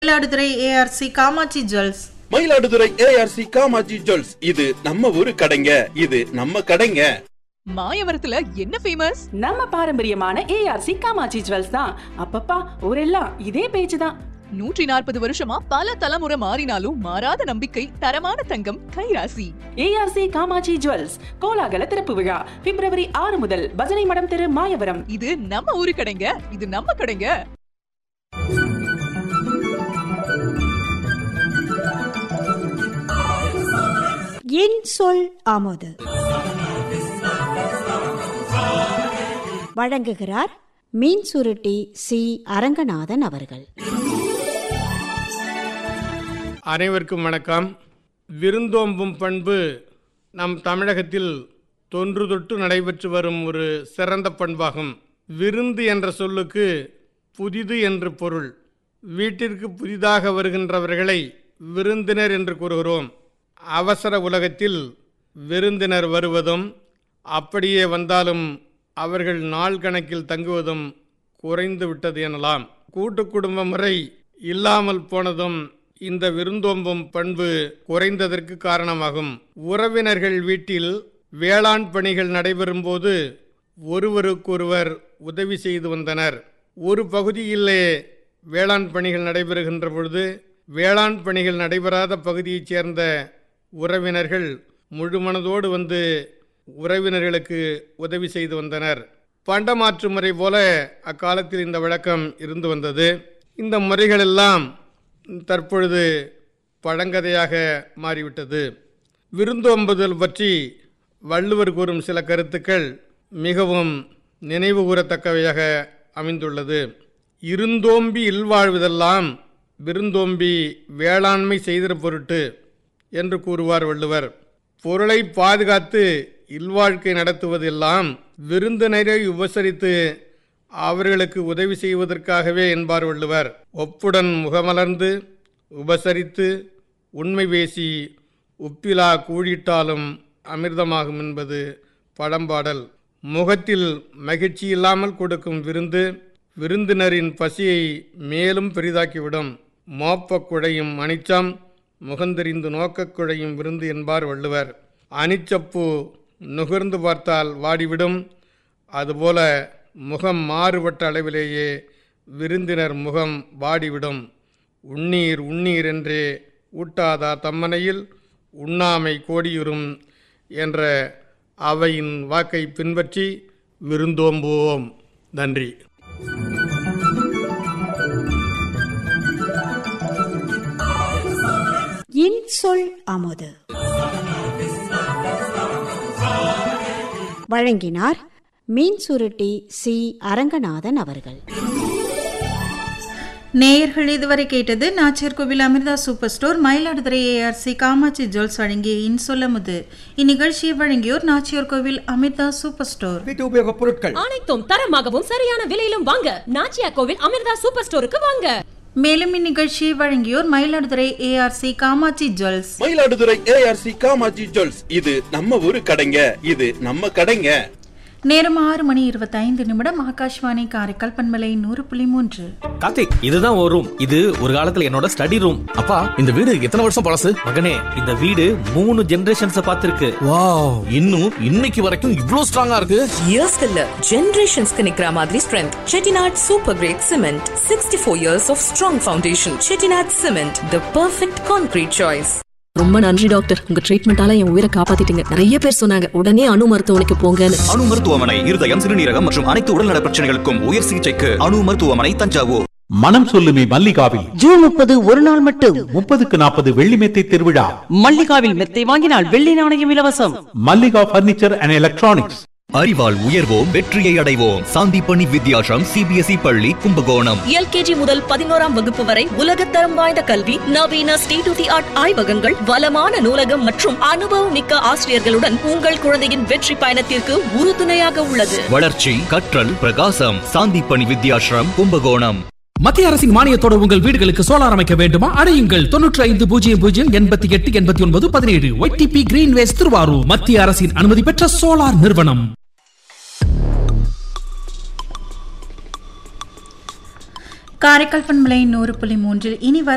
Mayiladuthurai ARC Kamatchi jewels Mayiladuthurai ARC Kamaji jewels இது நம்ம ஊரு கடைங்க இது நம்ம கடைங்க மாயவரத்துல என்ன ஃபேமஸ் நம்ம பாரம்பரியமான ஏஆர்சி காமாட்சி ஜுவல்ஸ் தான் அப்பப்பா ஊரெல்லாம் இதே பேச்சு தான் நூற்றி நாற்பது வருஷமா பல தலைமுறை மாறினாலும் மாறாத நம்பிக்கை தரமான தங்கம் கைராசி ஏஆர்சி காமாட்சி ஜுவல்ஸ் கோலாகல திறப்பு விழா பிப்ரவரி ஆறு முதல் பஜனை மடம் தெரு மாயவரம் இது நம்ம ஊரு கடைங்க இது நம்ம கடைங்க என் சொல் ஆமோது வழங்குகிறார் மீன் சுருட்டி சி அரங்கநாதன் அவர்கள் அனைவருக்கும் வணக்கம் விருந்தோம்பும் பண்பு நம் தமிழகத்தில் தொன்று தொட்டு நடைபெற்று வரும் ஒரு சிறந்த பண்பாகும் விருந்து என்ற சொல்லுக்கு புதிது என்று பொருள் வீட்டிற்கு புதிதாக வருகின்றவர்களை விருந்தினர் என்று கூறுகிறோம் அவசர உலகத்தில் விருந்தினர் வருவதும் அப்படியே வந்தாலும் அவர்கள் நாள் கணக்கில் தங்குவதும் குறைந்து விட்டது எனலாம் கூட்டு குடும்ப முறை இல்லாமல் போனதும் இந்த விருந்தோம்பும் பண்பு குறைந்ததற்கு காரணமாகும் உறவினர்கள் வீட்டில் வேளாண் பணிகள் நடைபெறும்போது ஒருவருக்கொருவர் உதவி செய்து வந்தனர் ஒரு பகுதியிலே வேளாண் பணிகள் நடைபெறுகின்ற பொழுது வேளாண் பணிகள் நடைபெறாத பகுதியைச் சேர்ந்த உறவினர்கள் முழுமனதோடு வந்து உறவினர்களுக்கு உதவி செய்து வந்தனர் பண்டமாற்று முறை போல அக்காலத்தில் இந்த வழக்கம் இருந்து வந்தது இந்த முறைகளெல்லாம் தற்பொழுது பழங்கதையாக மாறிவிட்டது விருந்தோம்புதல் பற்றி வள்ளுவர் கூறும் சில கருத்துக்கள் மிகவும் நினைவு கூறத்தக்கவையாக அமைந்துள்ளது இருந்தோம்பி இல்வாழ்வதெல்லாம் விருந்தோம்பி வேளாண்மை செய்திட பொருட்டு என்று கூறுவார் வள்ளுவர் பொருளை பாதுகாத்து இல்வாழ்க்கை நடத்துவதெல்லாம் விருந்தினரை உபசரித்து அவர்களுக்கு உதவி செய்வதற்காகவே என்பார் வள்ளுவர் ஒப்புடன் முகமலர்ந்து உபசரித்து உண்மை பேசி உப்பிலா கூழிட்டாலும் அமிர்தமாகும் என்பது பழம்பாடல் முகத்தில் மகிழ்ச்சி இல்லாமல் கொடுக்கும் விருந்து விருந்தினரின் பசியை மேலும் பெரிதாக்கிவிடும் மோப்பக் குழையும் அனிச்சம் முகந்தெறிந்து நோக்கக் குழையும் விருந்து என்பார் வள்ளுவர் அனிச்சப்பூ நுகர்ந்து பார்த்தால் வாடிவிடும் அதுபோல முகம் மாறுபட்ட அளவிலேயே விருந்தினர் முகம் வாடிவிடும் உண்ணீர் உண்ணீர் என்றே ஊட்டாதா தம்மனையில் உண்ணாமை கோடியுறும் என்ற அவையின் வாக்கை பின்பற்றி விருந்தோம்புவோம் நன்றி என் சொல் ஆமோது வழங்கினார் மீன் சுருட்டி சி அரங்கநாதன் அவர்கள் நேயர்கள் இதுவரை கேட்டது Nachiyar Koil Amirtha super store Mayiladuthurai ARC Kamatchi jewels வழங்கிய இன்சொல்லமுது இந்நிகழ்ச்சியை வழங்கியோர் நாச்சியார் கோவில் அமிர்தா சூப்பர் ஸ்டோர் வீட்டு உபயோகப் பொருட்கள் அனைத்தும் தரமாகவும் சரியான விலையிலும் வாங்க நாச்சியா கோவில் அமிர்தா சூப்பர் ஸ்டோருக்கு வாங்க மேலும் இந்நிகழ்ச்சியை வழங்கியோர் Mayiladuthurai ARC Kamatchi jewels Mayiladuthurai ARC Kamaji jewels இது நம்ம ஊரு கடைங்க இது நம்ம கடைங்க நேரம் ஆறு மணி இருபத்தைந்து நிமிடம் ஆகாஷ்வாணி காரைக்கால் பண்பலை நூறு புள்ளி மூன்று கார்த்திக் இதுதான் ஒரு ரூம் இது ஒரு காலத்துல என்னோட ஸ்டடி ரூம் அப்பா இந்த வீடு எத்தனை வருஷம் பழசு மகனே இந்த வீடு மூணு ஜெனரேஷன்ஸ் பார்த்திருக்கு வாவ் இன்னும் இன்னைக்கு வரைக்கும் இவ்ளோ ஸ்ட்ராங்கா இருக்கு இயர்ஸ்க்கு இல்ல ஜெனரேஷன்ஸ்க்கு நிக்கிற மாதிரி strength Chettinad super grade cement sixty four years of strong foundation Chettinad cement the perfect concrete choice ரொம்ப நன்றி டாக்டர் உங்க ட்ரீட்மெண்டால என் உயிரை காப்பாத்திட்டீங்க நிறைய பேர் சொன்னாங்க உடனே அணு மருத்துவமனைக்கு போங்கன்னு அணு மருத்துவமனை இருதயம் சிறுநீரகம் மற்றும் அனைத்து உடல்நல பிரச்சனைகளுக்கும் உயர் சிகிச்சைக்கு அணு மருத்துவமனை தஞ்சாவூர் மனம் சொல்லுமே மல்லிகாவில் ஜூன் முப்பது ஒரு நாள் மட்டும் முப்பதுக்கு நாற்பது வெள்ளி மெத்தை திருவிழா மல்லிகாவில் மெத்தை வாங்கினால் வெள்ளி நாணயம் இலவசம் மல்லிகா பர்னிச்சர் அண்ட் எலக்ட்ரானிக்ஸ் அறிவால் உயர்வோம் வெற்றியை அடைவோம் சாந்திப்பணி வித்யாசம் சிபிஎஸ்இ பள்ளி கும்பகோணம் எல்கேஜி முதல் பதினோராம் வகுப்பு வரை உலகத்தரம் வாய்ந்த கல்வி நவீன ஸ்டேட் டு தி ஆர்ட் ஆய்வகங்கள் வளமான நூலகம் மற்றும் அனுபவம் மிக்க ஆசிரியர்களுடன் உங்கள் குழந்தையின் வெற்றி பயணத்திற்கு உறுதுணையாக உள்ளது வளர்ச்சி கற்றல் பிரகாசம் சாந்திப்பணி வித்யாசிரம் கும்பகோணம் மத்திய அரசின் மானியத்தோடு உங்கள் வீடுகளுக்கு சோலார் அமைக்க வேண்டுமா அடையுங்கள் தொன்னூற்றி ஐந்து பூஜ்ஜியம் பூஜ்ஜியம் எண்பத்தி எட்டு எண்பத்தி ஒன்பது பதினேழு ஒய்டிபி கிரீன்வேஸ் திருவாரூர் மத்திய அரசின் அனுமதி பெற்ற சோலார் நிறுவனம் காரைக்கால் பண்பலை நூறு புள்ளி மூன்றில் இனி வர